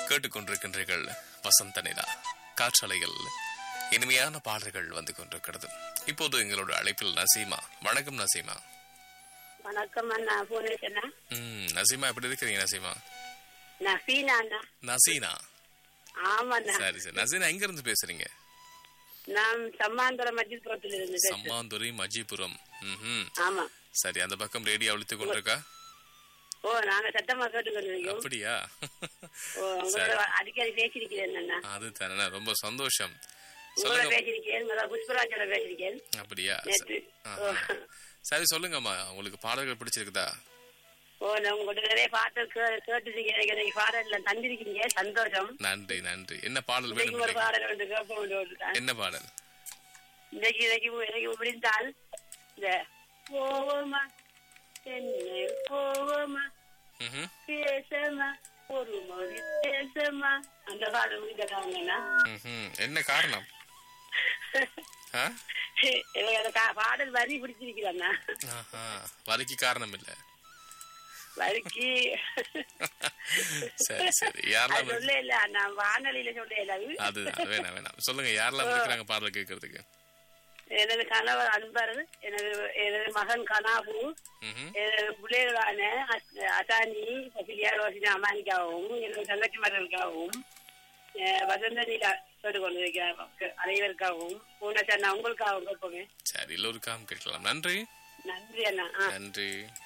கேட்டுக்கொண்டிருக்கின்றீர்கள் வசந்த நிலா காற்றலையில் இனிமையான பாடல்கள் வந்து கொண்டிருக்கிறது இப்போது எங்களோட அழைப்பில் நசீமா வணக்கம் நசீமா வணக்கம் அண்ணா புவனேஸ்வரண்ணா ம் நசீமா எப்படி இருக்கிறீங்க நசீமா நான் ஃபீனா அண்ணா நசீனா ஆமாண்ணா சரி சரி நசீனா எங்க இருந்து பேசுறீங்க நான் சம்மாந்தரம் மஜித்புரத்தில் இருந்து பேசுறேன் சம்மாந்துறை மஜிபுரம் ம்ஹும். ஆமா சரி அந்த பக்கம் ரேடியோ அழுத்து கொண்டிருக்கா ஓ நாங்க சத்தமா கேட்டுக்கொண்டிருக்கோம் அப்படியா ஓ உங்களோட அடிக்கடி பேசியிருக்கிறேன் அண்ணா அது தானே ரொம்ப சந்தோஷம் உங்களோட சொல்லுங்க பேசியிருக்கேன் உங்களோட புஷ்பராஜோட பேசியிருக்கேன் அப்படியா நேற்று ஆஹா. சரி சொல்லுங்கம்மா உங்களுக்கு பாடல்கள் பிடிச்சிருக்குதா ஓ நான் உங்கள்கிட்ட நிறைய பாட்டு கே- கேட்டுருக்கீங்க எனக்கு எனக்கு பாடல்ல தந்திருக்கீங்க சந்தோஷம் நன்றி நன்றி என்ன பாடல் இன்னைக்கு வேணும் ஒரு இன்னைக்கு? பாடல் வந்து கேட்போம் விட்டுட்டேன் என்ன பாடல் இன்னைக்கு இன்னைக்கு இன்னைக்கு முடிந்தால் இந்த போவோமா சென்னை போவோமா ம்ஹும். பேசமா ஒரு மொழி பேசமா அந்த பாடல் முடிஞ்சாங்கன்னா ம்ஹும். என்ன காரணம் ஆ? எனக்கு அந்த கா- பாடல் வரி பிடிச்சிருக்கிறேன்னா ஆஹா. வரிக்கு காரணம் இல்ல வரிக்கு சரி சரி அது யாரெல்லாம் சொல்ல இல்ல நான் வானொலியில சொல்ல இல்ல அது அதுதான் வேணாம் வேணாம் சொல்லுங்க யாரெல்லாம் இருக்கிறாங்க பாடல் கேட்கறதுக்கு எனது கணவர் அன்பர் எனது எனது மகன் கனாபு ம்ஹும். எனது பிள்ளைகளான அஸ்- அசானி சசிலியா ரோஷினி அமானிக்காகவும் எனது தங்கச்சி மகளுக்காகவும் அஹ், வசந்த நீலா கேட்டு கொண்டிருக்கிறார் அனைவருக்காகவும் பூனச்சண்ணா உங்களுக்காகவும் கேட்போங்க சரி எல்லோருக்காகவும் கேட்கலாம் நன்றி நன்றி அண்ணா ஆ நன்றி